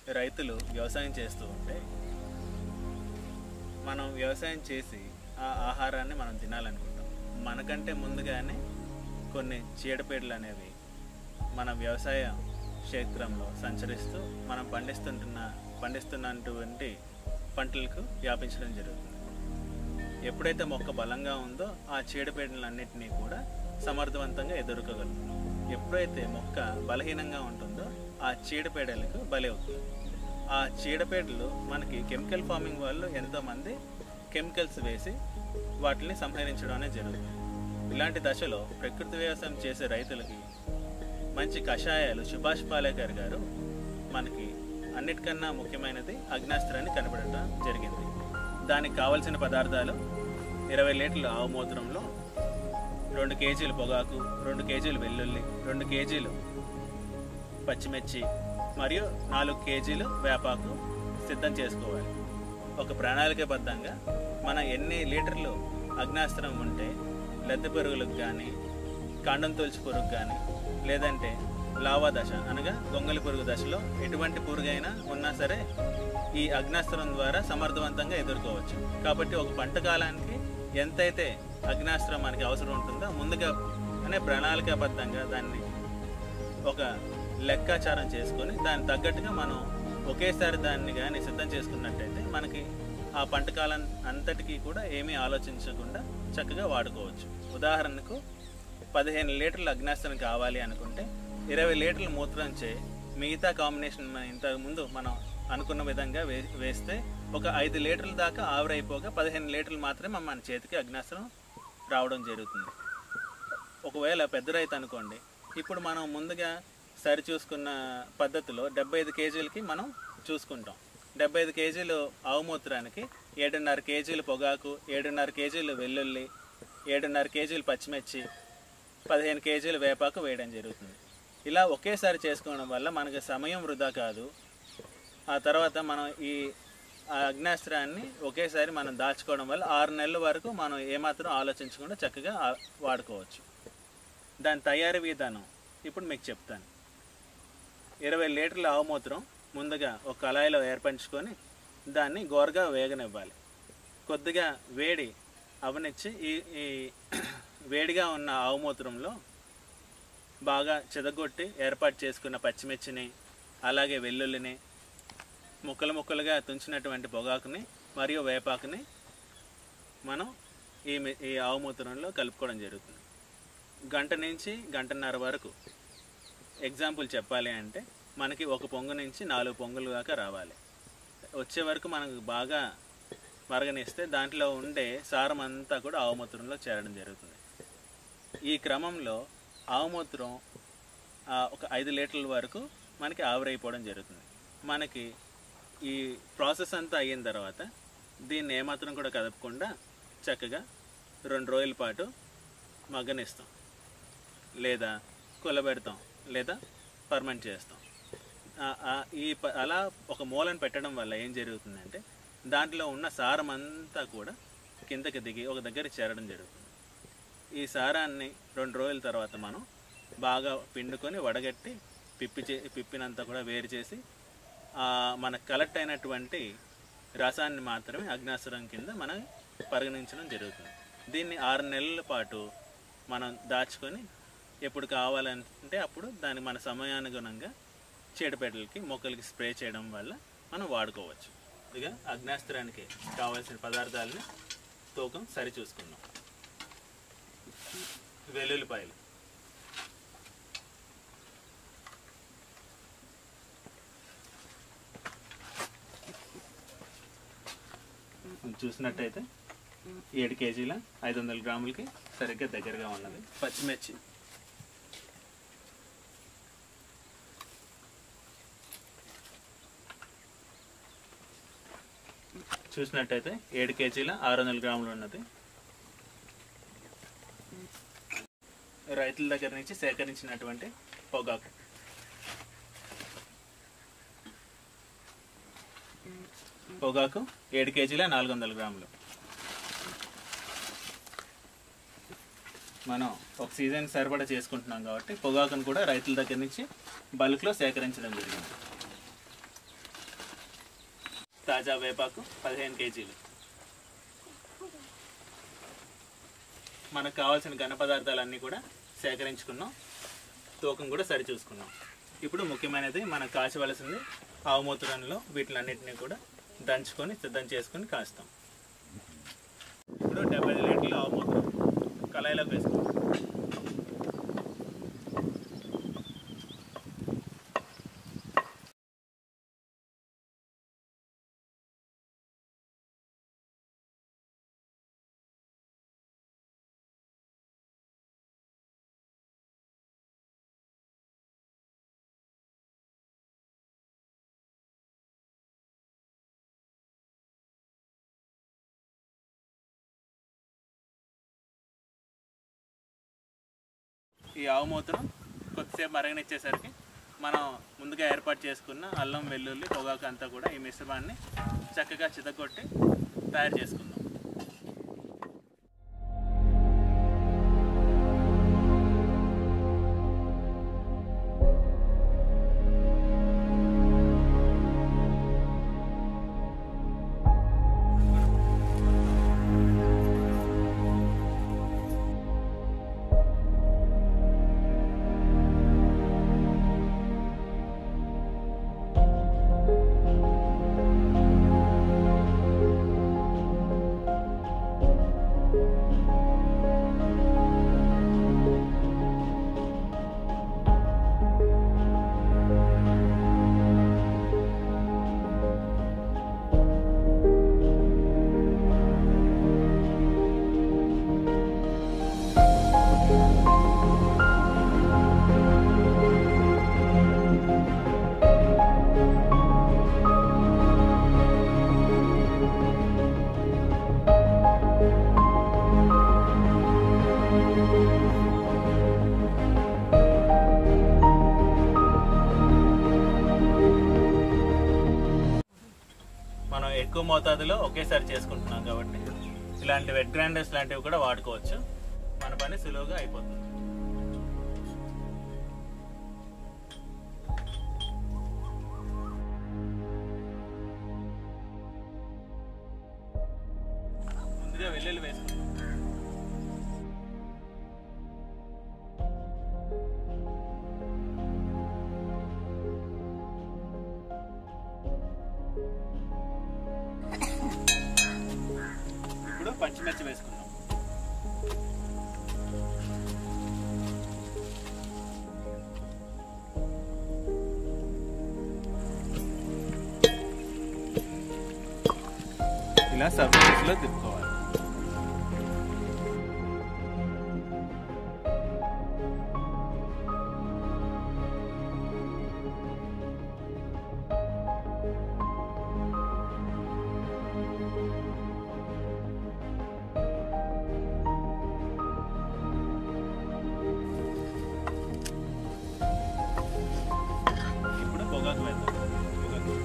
రైతులు వ్యవసాయం చేస్తూ ఉంటే మనం వ్యవసాయం చేసి ఆ ఆహారాన్ని మనం తినాలనుకుంటాం మనకంటే ముందుగానే కొన్ని చీడపీడలు అనేవి మన వ్యవసాయ క్షేత్రంలో సంచరిస్తూ మనం పండిస్తుంటున్న పండిస్తున్నటువంటి పంటలకు వ్యాపించడం జరుగుతుంది ఎప్పుడైతే మొక్క బలంగా ఉందో ఆ చీడపీడలన్నింటినీ కూడా సమర్థవంతంగా ఎదుర్కోగలుగుతుంది ఎప్పుడైతే మొక్క బలహీనంగా ఉంటుందో ఆ చీడపీడలకు బలి అవుతుంది ఆ చీడపీడలు మనకి కెమికల్ ఫార్మింగ్ వాళ్ళు ఎంతోమంది కెమికల్స్ వేసి వాటిని సంహరించడం అనేది జరుగుతుంది ఇలాంటి దశలో ప్రకృతి వ్యవసాయం చేసే రైతులకి మంచి కషాయాలు సుభాష్ పాలేకర్ గారు మనకి అన్నిటికన్నా ముఖ్యమైనది అగ్నాస్త్రాన్ని కనబడటం జరిగింది దానికి కావలసిన పదార్థాలు ఇరవై లీటర్ల ఆవు మూత్రంలో రెండు కేజీలు పొగాకు రెండు కేజీలు వెల్లుల్లి రెండు కేజీలు పచ్చిమిర్చి మరియు నాలుగు కేజీలు వేపాకు సిద్ధం చేసుకోవాలి ఒక ప్రణాళికబద్ధంగా మన ఎన్ని లీటర్లు అగ్నాస్త్రం ఉంటే లద్దె పురుగులకు కానీ కాండం తొలిచి పురుగు కానీ లేదంటే లావా దశ అనగా గొంగలి పురుగు దశలో ఎటువంటి పురుగైనా ఉన్నా సరే ఈ అగ్నాస్త్రం ద్వారా సమర్థవంతంగా ఎదుర్కోవచ్చు కాబట్టి ఒక పంట కాలానికి ఎంతైతే అగ్నాస్త్రం మనకి అవసరం ఉంటుందో ముందుగా అనే ప్రణాళికాబద్ధంగా దాన్ని ఒక లెక్కాచారం చేసుకొని దానికి తగ్గట్టుగా మనం ఒకేసారి దాన్ని కానీ సిద్ధం చేసుకున్నట్టయితే మనకి ఆ పంట కాలం అంతటికీ కూడా ఏమీ ఆలోచించకుండా చక్కగా వాడుకోవచ్చు ఉదాహరణకు పదిహేను లీటర్ల అగ్నాస్త్రం కావాలి అనుకుంటే ఇరవై లీటర్ల మూత్రంచే మిగతా కాంబినేషన్ మన ఇంతకు ముందు మనం అనుకున్న విధంగా వే వేస్తే ఒక ఐదు లీటర్ల దాకా ఆవిరైపోగా పదిహేను లీటర్లు మాత్రమే మన చేతికి అగ్నాస్త్రం రావడం జరుగుతుంది ఒకవేళ పెద్ద రైతు అనుకోండి ఇప్పుడు మనం ముందుగా సరి చూసుకున్న పద్ధతిలో డెబ్బై ఐదు కేజీలకి మనం చూసుకుంటాం డెబ్బై ఐదు కేజీలు ఆవుమూత్రానికి ఏడున్నర కేజీలు పొగాకు ఏడున్నర కేజీలు వెల్లుల్లి ఏడున్నర కేజీలు పచ్చిమిర్చి పదిహేను కేజీలు వేపాకు వేయడం జరుగుతుంది ఇలా ఒకేసారి చేసుకోవడం వల్ల మనకి సమయం వృధా కాదు ఆ తర్వాత మనం ఈ ఆ అగ్నాస్త్రాన్ని ఒకేసారి మనం దాచుకోవడం వల్ల ఆరు నెలల వరకు మనం ఏమాత్రం ఆలోచించకుండా చక్కగా ఆ- వాడుకోవచ్చు దాని తయారీ విధానం ఇప్పుడు మీకు చెప్తాను ఇరవై లీటర్ల ఆవుమూత్రం ముందుగా ఒక కళాయిలో ఏర్పరచుకొని దాన్ని గోరగా వేగనివ్వాలి కొద్దిగా వేడి అవనిచ్చి ఈ ఈ వేడిగా ఉన్న ఆవుమూత్రంలో బాగా చెదగొట్టి ఏర్పాటు చేసుకున్న పచ్చిమిర్చిని అలాగే వెల్లుల్లిని ముక్కలు ముక్కలుగా తుంచినటువంటి పొగాకుని మరియు వేపాకుని మనం ఈ మి- ఈ ఆవుమూత్రంలో కలుపుకోవడం జరుగుతుంది గంట నుంచి గంటన్నర వరకు ఎగ్జాంపుల్ చెప్పాలి అంటే మనకి ఒక పొంగు నుంచి నాలుగు పొంగులు దాకా రావాలి వచ్చే వరకు మనకు బాగా మరగనిస్తే దాంట్లో ఉండే సారం అంతా కూడా ఆవుమూత్రంలో చేరడం జరుగుతుంది ఈ క్రమంలో ఆవుమూత్రం ఆ, ఒక ఐదు లీటర్ల వరకు మనకి ఆవిరైపోవడం జరుగుతుంది మనకి ఈ ప్రాసెస్ అంతా అయిన తర్వాత దీన్ని ఏమాత్రం కూడా కదపకుండా చక్కగా రెండు రోజుల పాటు మగ్గనిస్తాం లేదా కులబెడతాం లేదా పర్మెంట్ చేస్తాం ఆ- ఆ ఈ ప- అలా ఒక మూలను పెట్టడం వల్ల ఏం జరుగుతుందంటే దాంట్లో ఉన్న సారం అంతా కూడా కిందకి దిగి ఒక దగ్గర చేరడం జరుగుతుంది ఈ సారాన్ని రెండు రోజుల తర్వాత మనం బాగా పిండుకొని వడగట్టి పిప్పి చే పిప్పినంతా కూడా వేరు చేసి ఆ మనకు కలెక్ట్ అయినటువంటి రసాన్ని మాత్రమే అగ్నాసురం కింద మనం పరిగణించడం జరుగుతుంది దీన్ని ఆరు నెలల పాటు మనం దాచుకొని ఎప్పుడు కావాలంటే అప్పుడు దాన్ని మన సమయానుగుణంగా చీడపేటలకి మొక్కలకి స్ప్రే చేయడం వల్ల మనం వాడుకోవచ్చు ఇక అగ్నాస్త్రానికి కావాల్సిన పదార్థాలని తూకం సరి చూసుకుందాం వెల్లుల్లిపాయలు చూసినట్టయితే ఏడు కేజీల ఐదు వందల గ్రాములకి సరిగ్గా దగ్గరగా ఉన్నది పచ్చిమిర్చి చూసినట్టయితే ఏడు కేజీల ఆరు వందల గ్రాములు ఉన్నది రైతుల దగ్గర నుంచి సేకరించినటువంటి పొగాకు పొగాకు ఏడు కేజీల నాలుగు వందల గ్రాములు మనం ఒక సీజన్ సరిపడా చేసుకుంటున్నాం కాబట్టి పొగాకును కూడా రైతుల దగ్గర నుంచి బల్క్లో సేకరించడం జరిగింది తాజా వేపాకు పదిహేను కేజీలు మనకు కావాల్సిన ఘన పదార్థాలన్నీ కూడా సేకరించుకున్నాం తూకం కూడా సరి చూసుకున్నాం ఇప్పుడు ముఖ్యమైనది మనం కాచవలసింది ఆవుమూత్రంలో వీటిలన్నింటినీ కూడా దంచుకొని సిద్ధం చేసుకొని కాస్తాం ఇప్పుడు డెబ్బై ఐదు లీటర్ల ఆవుమూత్రం కళాయిలోకి వేసుకుంటాం ఈ ఆవు మూత్రం కొద్దిసేపు మరగనిచ్చేసరికి మనం ముందుగా ఏర్పాటు చేసుకున్న అల్లం వెల్లుల్లి పొగాకు అంతా కూడా ఈ మిశ్రమాన్ని చక్కగా చితకొట్టి తయారు చేసుకుందాం మనం ఎక్కువ మోతాదులో ఒకేసారి చేసుకుంటున్నాం కాబట్టి ఇలాంటి వెట్ గ్రైండర్స్ లాంటివి కూడా వాడుకోవచ్చు మన పని సులువుగా అయిపోతుంది ముందుగా వెల్లుల్లి వేసుకుంటాం ఇప్పుడు పచ్చిమిర్చి వేసుకుందాం ఇలా సబ్జెక్ట్స్లో తిప్పుకోవాలి ఇప్పుడు పొగాకు వేద్దాం పొగాకు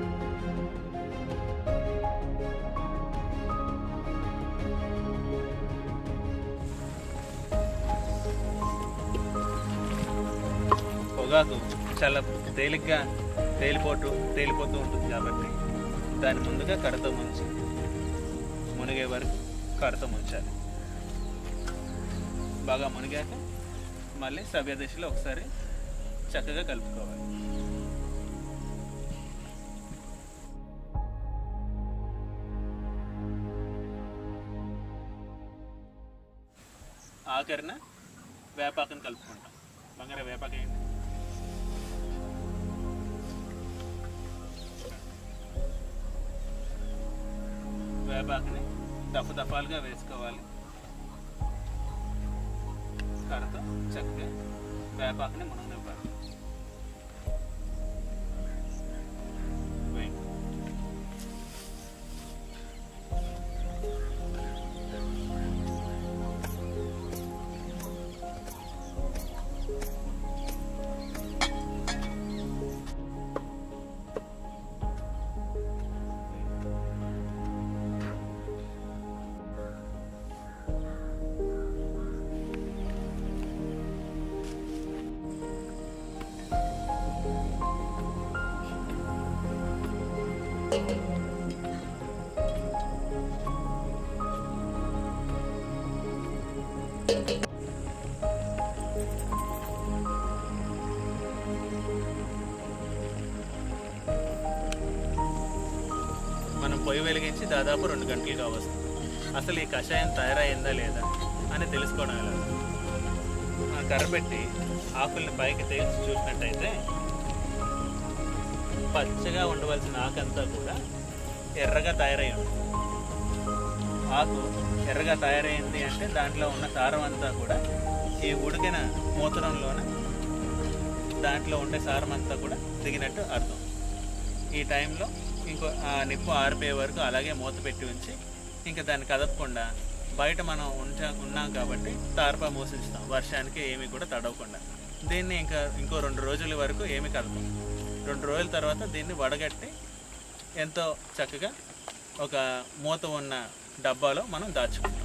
పొగాకు చాలా తేలిగ్గా తేలిపోతూ తేలిపోతూ ఉంటుంది కాబట్టి దాన్ని ముందుగా కడత ముంచి మునిగే వరకు కడత ముంచాలి బాగా మునిగాక మళ్ళీ సవ్య దిశలో ఒకసారి చక్కగా కలుపుకోవాలి ఆఖరిన వేపాకుని కలుపుకుంటాం బంగార వేపాకు వేయండి వేపాకుని దఫ దఫాలుగా వేసుకోవాలి కడతో చక్కగా వేపాకుని మునగనివ్వాలి వేయండి వెలిగించి దాదాపు రెండు గంటలు కావస్తుంది అసలు ఈ కషాయం తయారైందా లేదా అని తెలుసుకోవడం ఎలా ఆ కర్ర పెట్టి ఆకుల్ని పైకి తేల్చి చూసినట్టయితే పచ్చగా ఉండవలసిన ఆకంతా కూడా ఎర్రగా తయారై ఉంది ఆకు ఎర్రగా తయారైంది అంటే దాంట్లో ఉన్న సారం అంతా కూడా ఈ ఉడికిన మూత్రంలోన దాంట్లో ఉండే సారం అంతా కూడా దిగినట్టు అర్థం ఈ టైంలో ఇంకో ఆ నిప్పు ఆరిపోయే వరకు అలాగే మూత పెట్టి ఉంచి ఇంకా దాన్ని కదపకుండా బయట మనం ఉంచా ఉన్నాం కాబట్టి తార్పా మూసిస్తాం వర్షానికి ఏమీ కూడా తడవకుండా దీన్ని ఇంకా ఇంకో రెండు రోజుల వరకు ఏమీ కదపం రెండు రోజుల తర్వాత దీన్ని వడగట్టి ఎంతో చక్కగా ఒక మూత ఉన్న డబ్బాలో మనం దాచుకుంటాం